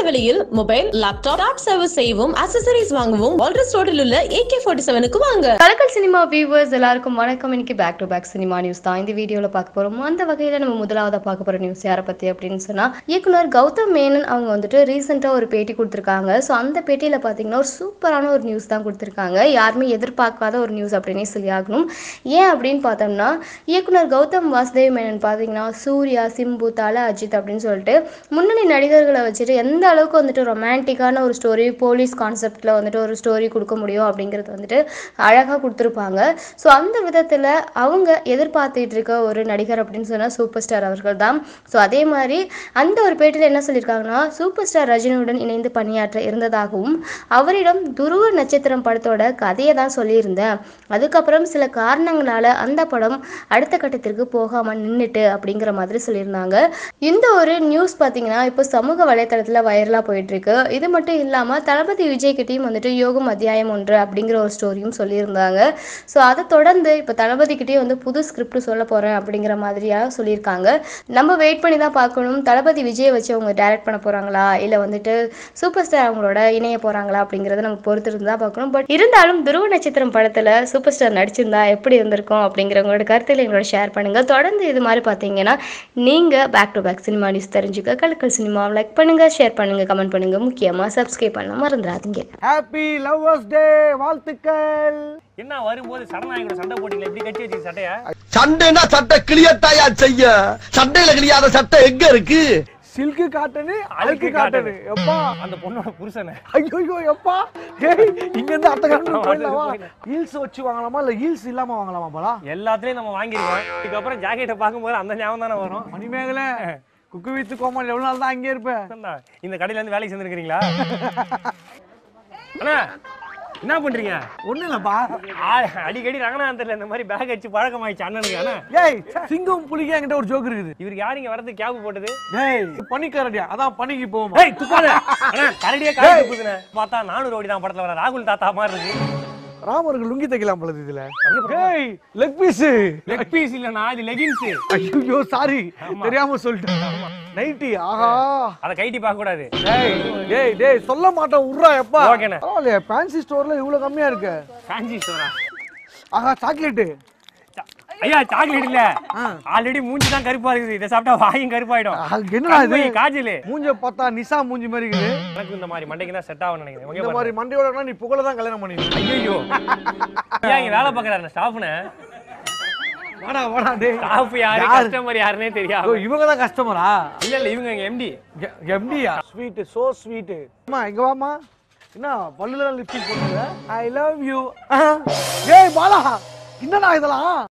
விலையில் mobile laptop top service செய்யவும் accessories வாங்கவும் வால்ரஸ் ரோடில் உள்ள ஏகே ஃபார்ட்டி செவனுக்கு வாங்க கலக்கல் சினிமா வியூவர்ஸ் எல்லாருக்கும் வணக்கம் இன்னைக்கு back to back cinema news தான் இந்த வீடியோவில் பார்க்க போறோம் அந்த வகையில் நம்ம முதலாவதா பார்க்க போற நியூஸ் யாரை பத்தி அப்படின்னு சொன்னா இயக்குனர் கௌதம் மேனன் அவங்க வந்துட்டு ரீசெண்டாக ஒரு பேட்டி கொடுத்துருக்காங்க ஸோ அந்த பேட்டியில பார்த்தீங்கன்னா ஒரு சூப்பரான ஒரு நியூஸ் தான் கொடுத்துருக்காங்க யாருமே எதிர்பார்க்காத ஒரு நியூஸ் அப்படின்னே சொல்லி ஆகணும் ஏன் அப்படின்னு பார்த்தோம்னா இயக்குனர் கௌதம் வாசுதேவ் மேனன் பார்த்தீங்கன்னா சூர்யா சிம்பு தல அஜித் அப்படின்னு சொல்லிட்டு முன்னணி நடிகர்களை வச்சுட்டு எந்த அளவுக்கு வந்துட்டு ரொமான்டிக்கான ஒரு ஸ்டோரி போலீஸ் கான்செப்டில் வந்துட்டு ஒரு ஸ்டோரி கொடுக்க முடியும் அப்படிங்கிறது வந்துட்டு அழகாக கொடுத்துருப்பாங்க ஸோ அந்த விதத்தில் அவங்க எதிர்பார்த்துட்டு இருக்க ஒரு நடிகர் அப்படின்னு சொன்னால் சூப்பர் ஸ்டார் அவர்கள் தான் ஸோ அதே மாதிரி அந்த ஒரு பேட்டியில் என்ன சொல்லியிருக்காங்கன்னா சூப்பர் ஸ்டார் ரஜினியுடன் இணைந்து பணியாற்ற இருந்ததாகவும் அவரிடம் துருவ நட்சத்திரம் படத்தோட கதையை தான் சொல்லியிருந்தேன் அதுக்கப்புறம் சில காரணங்களால அந்த படம் அடுத்த கட்டத்திற்கு போகாமல் நின்றுட்டு அப்படிங்கிற மாதிரி சொல்லியிருந்தாங்க இந்த ஒரு நியூஸ் பார்த்தீங்கன்னா இப்போ சமூக வலைத்தளத்தில் வைரலாக போயிட்டு இருக்கு இது மட்டும் இல்லாமல் தளபதி விஜய் கிட்டேயும் வந்துட்டு யோகம் அத்தியாயம் ஒன்று அப்படிங்கிற ஒரு ஸ்டோரியும் சொல்லியிருந்தாங்க ஸோ அதை தொடர்ந்து இப்போ தளபதி கிட்டேயும் வந்து புது ஸ்கிரிப்ட் சொல்ல போகிறேன் அப்படிங்கிற மாதிரியாக சொல்லியிருக்காங்க நம்ம வெயிட் பண்ணி தான் பார்க்கணும் தளபதி விஜயை வச்சு அவங்க டைரக்ட் பண்ண போகிறாங்களா இல்லை வந்துட்டு சூப்பர் ஸ்டார் அவங்களோட இணைய போகிறாங்களா அப்படிங்கிறத நம்ம பொறுத்து இருந்து தான் பார்க்கணும் பட் இருந்தாலும் துருவ நட்சத்திரம் படத்தில் சூப்பர் ஸ்டார் நடிச்சிருந்தா எப்படி இருந்திருக்கும் அப்படிங்கிறவங்களோட கருத்தில் எங்களோட ஷேர் பண்ணுங்கள் தொடர்ந்து இது மாதிரி பார்த்தீங்கன்னா நீங்கள் back to back cinema news தெரிஞ்சுக்க கலக்கல் சினிமா லைக் பண்ணுங்கள் ஷேர் பண்ணுங்கள் கமெண்ட் பண்ணுங்கள் முக்கியமாக சப்ஸ்கிரைப் பண்ண மறந்துடாதீங்க ஹாப்பி லவ்வர்ஸ் டே வாழ்த்துக்கள் என்ன வரும்போது சரணாயகோட சண்டை போட்டீங்களா இப்படி கட்டி வச்சு சட்டைய சண்டைனா சட்டை கிளியத்தாயா செய்ய சண்டையில கிளியாத சட்டை எங்க இருக்கு சில்கு காட்டனு அழுக்கு காட்டனு எப்பா அந்த பொண்ணோட புருஷனை ஐயோ எப்பா ஏய் இங்க இருந்து அத்த காட்டு ஆமா, போயிடலாமா போயிடலாம். ஹீல்ஸ் வச்சு வாங்கலாமா இல்ல ஹீல்ஸ் இல்லாம வாங்கலாமா பலா எல்லாத்துலயும் நம்ம வாங்கிருக்கோம் இதுக்கப்புறம் ஜாக்கெட்டை பார்க்கும்போது அந்த ஞாபகம் தானே வரும் மணிமேகலை குக்கு வித்து கோமாளி எவ்வளவு நாள் தான் அங்கே இருப்பேன் என்ன, இந்த கடையில இருந்து வேலைக்கு சேர்ந்துருக்கீங்களா அண்ணா என்ன பண்றீங்க ஒண்ணு இல்லப்பா ஆ, அடிக்கடி ரங்கநாதன்ல இந்த மாதிரி பேக் அடிச்சு பழக்கமாயிடுச்சு அண்ணனுக்கு அண்ணா ஏய் சிங்கம் புலிக்கு என்கிட்ட ஒரு ஜோக் இருக்குது இவருக்கு யார் இங்க வரதுக்கு கேப் போட்டது ஏய் பனிக்காரடியா அதான் பனிக்கு போவோமா ஏய் துப்பாத அண்ணா கரடியே காய் துப்புதுண்ணே பார்த்தா நானூறு ஓடி தான் படத்துல வர ராகுல் தாத்தா மாதிரி இருக்கு ராமருக்கு லுங்கி தைக்கலாம் போல இதுல ஏய் லெக் பீஸ் லெக் பீஸ் இல்லண்ணா இது லெகின்ஸ் ஐயோ சாரி தெரியாம சொல்லிட்டேன் நைட்டி ஆஹா அதை கைட்டி பார்க்க கூடாது டேய் டேய் டேய் சொல்ல மாட்டேன் உர்றா எப்பா ஓகேண்ணே. பரவாயில்லையே ஃபேன்சி ஸ்டோர்ல இவ்வளவு கம்மியா இருக்கு ஃபேன்சி ஸ்டோரா ஆஹா சாக்லேட் ஐயா சாக்லேட் இல்ல ஆல்ரெடி மூஞ்சி தான் கருப்பா இருக்குது இதை சாப்பிட்டா வாயும் கருப்பாயிடும் என்னடா இது கண்மை, காஜலு மூஞ்ச பார்த்தா நிசா மூஞ்சி மாதிரி இருக்குது எனக்கு இந்த மாதிரி மண்டைக்கு தான் செட் ஆகும் நினைக்கிறேன் இந்த இங்க மாதிரி மண்டையோட நீ புகழ தான் கல்யாணம் பண்ணிக்கணும் ஐயோ ஏன் இங்க வேலை பாக்குறாரு ஸ்டாஃப்னு வாடா வாடா டேய் ஸ்டாஃப் யாரு யாரு? கஸ்டமர் யாருன்னே ஓ, தெரியாது இவங்க தான் கஸ்டமரா இல்ல இல்ல இவங்க எங்க எம்டி எம்டியா ஸ்வீட் சோ ஸ்வீட் அம்மா இங்க வாமா என்ன பல்லுல லிப்ஸ்டிக் போடுங்க ஐ லவ் யூ ஏய் பாலா என்னடா இதெல்லாம்